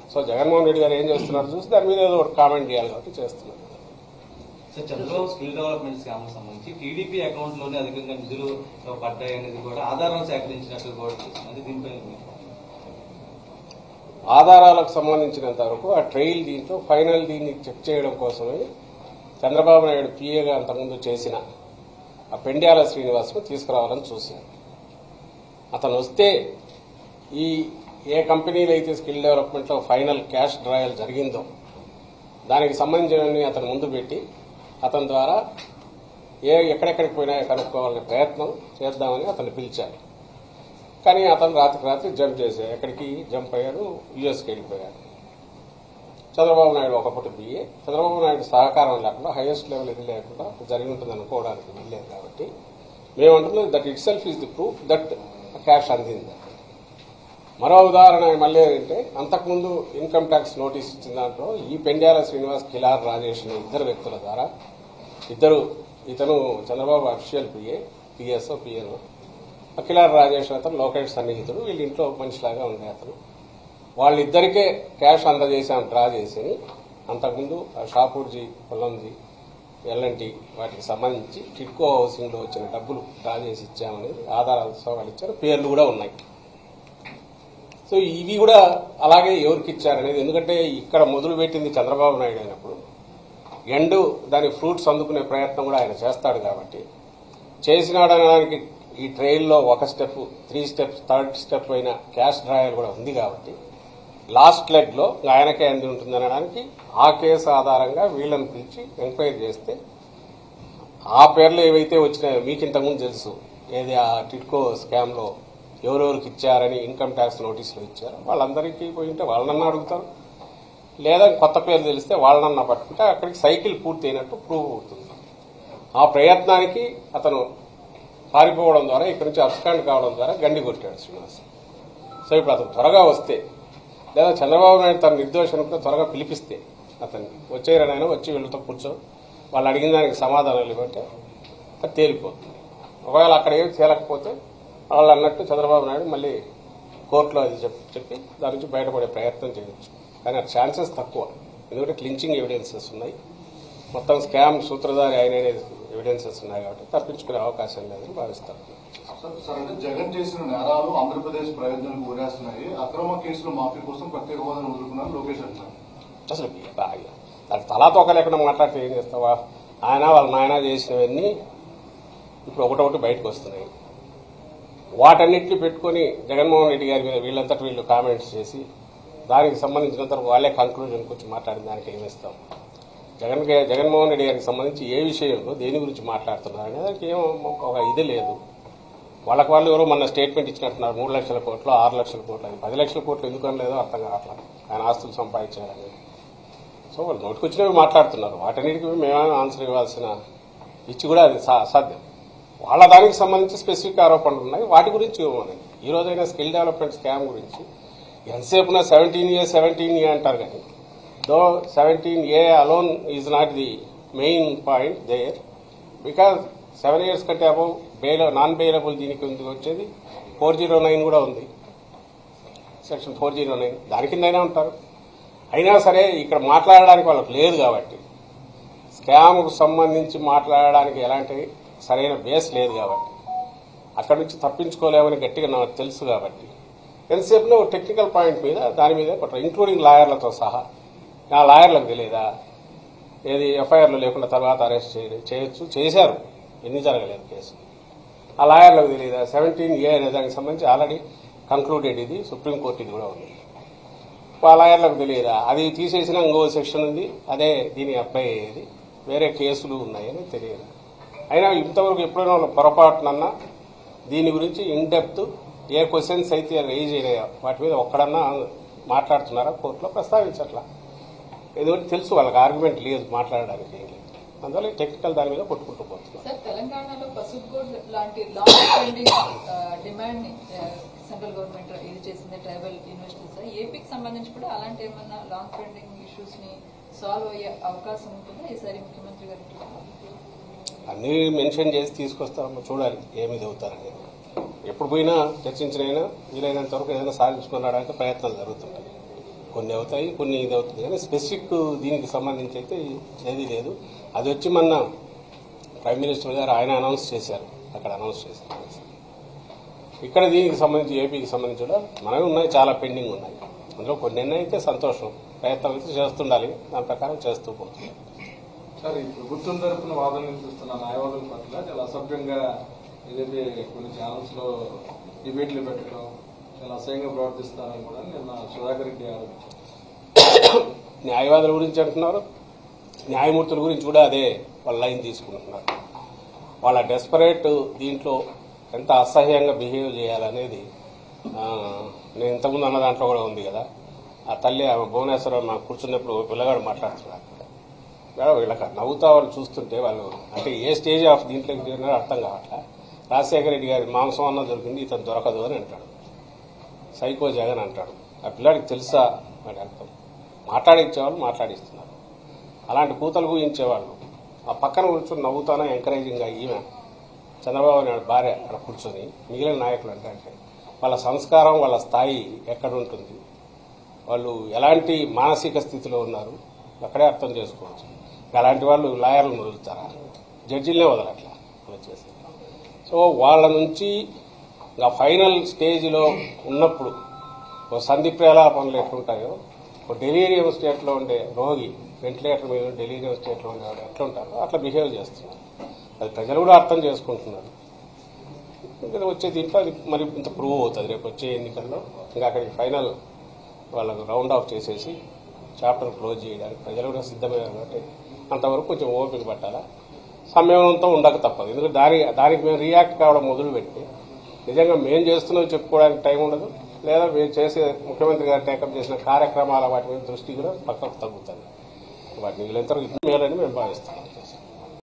so Jaganmohan Reddy గారు ఏం చేస్తున్నారు చూసి దాని మీద ఏదో ఒకటి కామెంట్ చేయాలి కాబట్టి చేస్తున్నారు so Chandrababu skill development scam సంబంధించి టీడీపీ అకౌంట్ లోనే అధికంగా నిధులు పడ్డాయి అనేది కూడా ఆధారాలు సేకరించినట్లు కూడా చూస్తుంది అది దీనిపై మీ- ఆధారాలకు సంబంధించినంత వరకు ఆ ట్రయల్ దీంట్లో ఫైనల్ దీన్ని చెక్ చేయడం కోసమే చంద్రబాబు నాయుడు పిఏగా అంతకుముందు చేసిన ఆ పెండ్యాల శ్రీనివాస్ను తీసుకురావాలని చూశారు అతను వస్తే ఈ ఏ కంపెనీలో అయితే స్కిల్ డెవలప్మెంట్లో ఫైనల్ క్యాష్ డ్రాయల్ జరిగిందో దానికి సంబంధించినవన్నీ అతను ముందు పెట్టి అతని ద్వారా ఏ ఎక్కడెక్కడికి పోయినా కనుక్కోవాలనే ప్రయత్నం చేద్దామని అతను పిలిచారు కానీ అతను రాత్రికి రాత్రి జంప్ చేశాడు ఎక్కడికి జంప్ అయ్యాడు యుఎస్కి వెళ్ళిపోయాడు చంద్రబాబు నాయుడు ఒకప్పటి బిఏ చంద్రబాబు నాయుడు సహకారం లేకుండా హైయెస్ట్ లెవెల్ ఇది లేకుండా జరిగి ఉంటుంది అనుకోవడానికి వెళ్ళలేదు కాబట్టి మేమంటున్నది that itself is the proof that cash అందింది మరో ఉదాహరణ మళ్ళీ ఏంటంటే అంతకుముందు ఇన్కమ్ ట్యాక్స్ నోటీస్ ఇచ్చిన దాంట్లో ఈ పెండ్యాల శ్రీనివాస్ కిలార్ రాజేష్ అనే ఇద్దరు వ్యక్తుల ద్వారా ఇద్దరు ఇతను Chandrababu official PA PSO PNO అఖిలార్ రాజేష్ అతను లోకేష్ సన్నిహితుడు వీళ్ళ ఇంట్లో మనిషిలాగా ఉండే అతను వాళ్ళిద్దరికే క్యాష్ అందజేసాం డ్రా చేసి అంతకుముందు ఆ షాపూర్జీ పొల్లంజీ ఎల్ఎన్టీ వాటికి సంబంధించి టిట్కో హౌసింగ్ లో వచ్చిన డబ్బులు డ్రా చేసి ఇచ్చామనేది ఆధారాలతో వాళ్ళు ఇచ్చారు పేర్లు కూడా ఉన్నాయి సో ఇవి కూడా అలాగే ఎవరికి ఇచ్చారనేది ఎందుకంటే ఇక్కడ మొదలు పెట్టింది చంద్రబాబు నాయుడు అయినప్పుడు ఎండు దాని ఫ్రూట్స్ అందుకునే ప్రయత్నం కూడా ఆయన చేస్తాడు కాబట్టి చేసినాడనడానికి ఈ ట్రైల్లో ఒక step three steps third step అయిన క్యాష్ డ్రాయల్ కూడా ఉంది కాబట్టి లాస్ట్ లెగ్ లో ఆయనకే అంది ఉంటుంది అనడానికి ఆ కేసు ఆధారంగా వీళ్ళని పిలిచి ఎంక్వైరీ చేస్తే ఆ పేర్లు ఏవైతే వచ్చినాయో మీకు ఇంతకుముందు తెలుసు ఏది ఆ టిట్కో స్కామ్ లో ఎవరెవరికి ఇచ్చారని ఇన్కమ్ ట్యాక్స్ నోటీసులు ఇచ్చారు వాళ్ళందరికీ పోయి ఉంటే వాళ్ళనన్నా అడుగుతారు లేదా కొత్త పేరు తెలిస్తే వాళ్ళనన్నా పట్టుకుంటే అక్కడికి సైకిల్ పూర్తి అయినట్టు ప్రూవ్ అవుతుంది ఆ ప్రయత్నానికి అతను పారిపోవడం ద్వారా ఇక్కడి నుంచి అబ్స్కాండ్ కావడం ద్వారా గండి కొట్టాడు శ్రీనివాస్ సో ఇప్పుడు అతను త్వరగా వస్తే లేదా చంద్రబాబు నాయుడు తన నిర్దోషం అనుకుంటే త్వరగా పిలిపిస్తే అతన్ని వచ్చేయరనైనా వచ్చి వీళ్ళతో కూర్చో వాళ్ళు అడిగిన దానికి సమాధానాలు ఇవ్వంటే అది తేలిపోతుంది ఒకవేళ అక్కడ ఏం తేలకపోతే వాళ్ళు అన్నట్టు చంద్రబాబు నాయుడు మళ్ళీ కోర్టులో అది చెప్పి చెప్పి దాని నుంచి బయటపడే ప్రయత్నం చేయొచ్చు కానీ ఆ ఛాన్సెస్ తక్కువ ఎందుకంటే క్లించింగ్ ఎవిడెన్సెస్ ఉన్నాయి మొత్తం స్కామ్ సూత్రధారి ఆయన ఎవిడెన్సెస్ ఉన్నాయి కాబట్టి తప్పించుకునే అవకాశం లేదని భావిస్తారు సార్ సార్ అంటే జగన్ చేసిన నేరాలు ఆంధ్రప్రదేశ్ ప్రయోజనాలకు ఊరేస్తున్నాయి అక్రమ కేసుల మాఫీ కోసం ప్రత్యేక హోదాను వదులుకున్నారు లోకేష్ అంటున్నారు అసలు బాగా దానికి తలా తోక లేకుండా మాట్లాడితే ఏం చేస్తావా ఆయన వాళ్ళ నాయన చేసినవన్నీ ఇప్పుడు ఒకటొకటి బయటకు వస్తున్నాయి వాటన్నిటిని పెట్టుకొని జగన్మోహన్ రెడ్డి గారి మీద వీళ్ళంతటి వీళ్ళు కామెంట్స్ చేసి దానికి సంబంధించినంత వాళ్ళే కంక్లూజన్కి వచ్చి మాట్లాడిన దానికి ఏమిస్తాం జగన్ గా- జగన్మోహన్ రెడ్డి గారికి సంబంధించి ఏ విషయంలో దేని గురించి మాట్లాడుతున్నారు అనేది దానికి ఏం ఒక ఇది లేదు వాళ్ళకి వాళ్ళు ఎవరో మొన్న స్టేట్మెంట్ ఇచ్చినట్టున్నారు మూడు లక్షల కోట్లు ఆరు లక్షల కోట్లు అది పది లక్షల కోట్లు ఎందుకు అనలేదో అర్థం కావట్లేదు ఆయన ఆస్తులు సంపాదించారని సో వాళ్ళు నోటికొచ్చినవి మాట్లాడుతున్నారు వాటన్నిటికీ మేమే ఆన్సర్ ఇవ్వాల్సిన ఇచ్చి కూడా అది సా- అసాధ్యం వాళ్ళ దానికి సంబంధించి స్పెసిఫిక్ ఆరోపణలు ఉన్నాయి వాటి గురించి ఇవ్వమని ఈ రోజైనా స్కిల్ డెవలప్మెంట్ స్కామ్ గురించి ఎంతసేపున సెవెంటీన్ ఏ సెవెంటీన్ ఏ అంటారు కానీ though seventeen A alone is not the main point there because seven years కంటే అబౌవ్ బెయిల్ నాన్ బెయిలబుల్ దీనికి ఉంది వచ్చేది ఫోర్ జీరో నైన్ కూడా ఉంది సెక్షన్ ఫోర్ జీరో నైన్ దాని కిందైనా ఉంటారు అయినా సరే ఇక్కడ మాట్లాడడానికి వాళ్ళకి లేదు కాబట్టి స్కామ్కు సంబంధించి మాట్లాడడానికి ఎలాంటి సరైన బేస్ లేదు కాబట్టి అక్కడి నుంచి తప్పించుకోలేమని గట్టిగా నాకు తెలుసు కాబట్టి ఎంతసేపులో టెక్నికల్ పాయింట్ మీద దాని మీద కొట్టారు ఇంక్లూడింగ్ లాయర్లతో సహా ఆ లాయర్లకు తెలియదా ఏది ఎఫ్ఐఆర్లు లేకుండా తర్వాత అరెస్ట్ చేయ- చేయొచ్చు చేశారు ఎన్ని జరగలేదు కేసు ఆ లాయర్లకు తెలియదా సెవెంటీన్ ఏ అనే దానికి సంబంధించి ఆల్రెడీ కంక్లూడెడ్ ఇది సుప్రీంకోర్టు ఇది కూడా ఉంది ఆ లాయర్లకు తెలియదా అది తీసేసిన ఇంకో సెక్షన్ ఉంది అదే దీని అప్లై అయ్యేది వేరే కేసులు ఉన్నాయని తెలియదు అయినా ఇంతవరకు ఎప్పుడైనా వాళ్ళు పొరపాటునన్నా దీని గురించి ఇన్ డెప్త్ ఏ క్వశ్చన్స్ అయితే రేజ్ అయినాయో వాటి మీద ఒక్కడన్నా మాట్లాడుతున్నారా కోర్టులో ప్రస్తావించట్లా ఎందుకంటే తెలుసు వాళ్ళకి ఆర్గ్యుమెంట్ లేదు మాట్లాడడానికి ఏం లేదు అందువల్ల టెక్నికల్ దాని మీద కొట్టుకుంటూ పోతున్నారు సార్ తెలంగాణలో పసుపు గోల్డ్ లాంటి లాంగ్ పెండింగ్ డిమాండ్ ని సెంట్రల్ గవర్నమెంట్ ఇది చేసింది ట్రైబల్ ఇన్వెస్టర్స్ ఏపీకి సంబంధించి కూడా అలాంటి ఏమన్నా లాంగ్ పెండింగ్ ఇష్యూస్ ని సాల్వ్ అయ్యే అవకాశం ఉంటుందా ఈసారి ముఖ్యమంత్రి గారికి అన్ని మెన్షన్ చేసి తీసుకొస్తామో చూడాలి ఏమి అవుతారని ఎప్పుడు పోయినా చర్చించినైనా వీలైనంత వరకు ఏదైనా సాధించుకుని రావడానికి ప్రయత్నాలు జరుగుతుంటాయి కొన్ని అవుతాయి కొన్ని ఇది అవుతుంది కానీ స్పెసిఫిక్ దీనికి సంబంధించి అయితే ఏది లేదు అది వచ్చి మొన్న ప్రైమ్ మినిస్టర్ గారు ఆయన అనౌన్స్ చేశారు అక్కడ అనౌన్స్ చేశారు ఇక్కడ దీనికి సంబంధించి ఏపీకి సంబంధించి కూడా మనవి ఉన్నాయి చాలా పెండింగ్ ఉన్నాయి అందులో కొన్ని అయితే సంతోషం ప్రయత్నం అయితే చేస్తుండాలి దాని ప్రకారం చేస్తూ పోతుంది సార్ ఈ ప్రభుత్వం తరపున వాదన వినిపిస్తున్న న్యాయవాదుల పట్ల చాలా అసభ్యంగా ఏదైతే కొన్ని ఛానల్స్ లో డిబేట్లు పెట్టడం చాలా అసహ్యంగా ప్రవర్తిస్తారని కూడా నిన్న సుధాకర్ రెడ్డి ఆరోపించారు న్యాయవాదుల గురించి అంటున్నారు న్యాయమూర్తుల గురించి కూడా అదే వాళ్ళ లైన్ తీసుకుంటున్నారు వాళ్ళ డెస్పరేట్ దీంట్లో ఎంత అసహ్యంగా బిహేవ్ చేయాలనేది ఆ, నేను ఇంతకుముందు అన్న దాంట్లో కూడా ఉంది కదా ఆ తల్లి ఆమె భువనేశ్వరం నాకు కూర్చున్నప్పుడు ఓ పిల్లగాడు మాట్లాడుతున్నాడు మేడం వీళ్ళకి నవ్వుతా వాళ్ళు చూస్తుంటే వాళ్ళు అంటే ఏ స్టేజ్ ఆఫ్ దీంట్లోకి చేరినారో అర్థం కావట్లే రాజశేఖర రెడ్డి గారి మాంసం అన్న దొరికింది ఇతను దొరకదు అని అంటాడు సైకో జగన్ అంటాడు ఆ పిల్లాడికి తెలుసా వాడి అర్థం మాట్లాడించేవాళ్ళు మాట్లాడిస్తున్నారు అలాంటి కూతలు ఊహించేవాళ్ళు ఆ పక్కన కూర్చొని నవ్వుతానో ఎంకరేజింగ్గా ఈమె చంద్రబాబు నాయుడు భార్య అక్కడ కూర్చొని మిగిలిన నాయకులు అంటే అంటే వాళ్ళ సంస్కారం వాళ్ళ స్థాయి ఎక్కడ ఉంటుంది వాళ్ళు ఎలాంటి మానసిక స్థితిలో ఉన్నారు అక్కడే అర్థం చేసుకోవచ్చు అలాంటి వాళ్ళు లాయర్లను వదులుతారా జడ్జిలనే వదలట్లా అలా చేసి సో వాళ్ళ నుంచి ఇంకా ఫైనల్ స్టేజ్లో ఉన్నప్పుడు ఓ సంధి ప్రేలాపనలు ఎట్లుంటాయో ఓ డెలీరియం స్టేట్లో ఉండే రోగి వెంటిలేటర్ మీద డెలీరియం స్టేట్లో ఉండేవాడు ఎట్లా ఉంటారో అట్లా బిహేవ్ చేస్తున్నారు అది ప్రజలు కూడా అర్థం చేసుకుంటున్నారు ఇంకా వచ్చే దీంట్లో అది మరి ఇంత ప్రూవ్ అవుతుంది రేపు వచ్చే ఎన్నికల్లో ఇంకా అక్కడికి ఫైనల్ వాళ్ళకు రౌండ్ ఆఫ్ చేసేసి చాప్టర్ క్లోజ్ చేయడానికి ప్రజలు కూడా సిద్ధమయ్యారు కాబట్టి అంతవరకు కొంచెం ఓపిక పట్టాలా సంయమనంతో ఉండక తప్పదు ఎందుకంటే దాని దానికి మేము రియాక్ట్ కావడం మొదలుపెట్టి నిజంగా మేము చేస్తున్నాం చెప్పుకోవడానికి టైం ఉండదు లేదా మేము చేసే ముఖ్యమంత్రి గారు టేకప్ చేసిన కార్యక్రమాల వాటి మీద దృష్టి కూడా పక్కకు తగ్గుతుంది వాటిని వీళ్ళంతవరకు మేలని మేము భావిస్తాం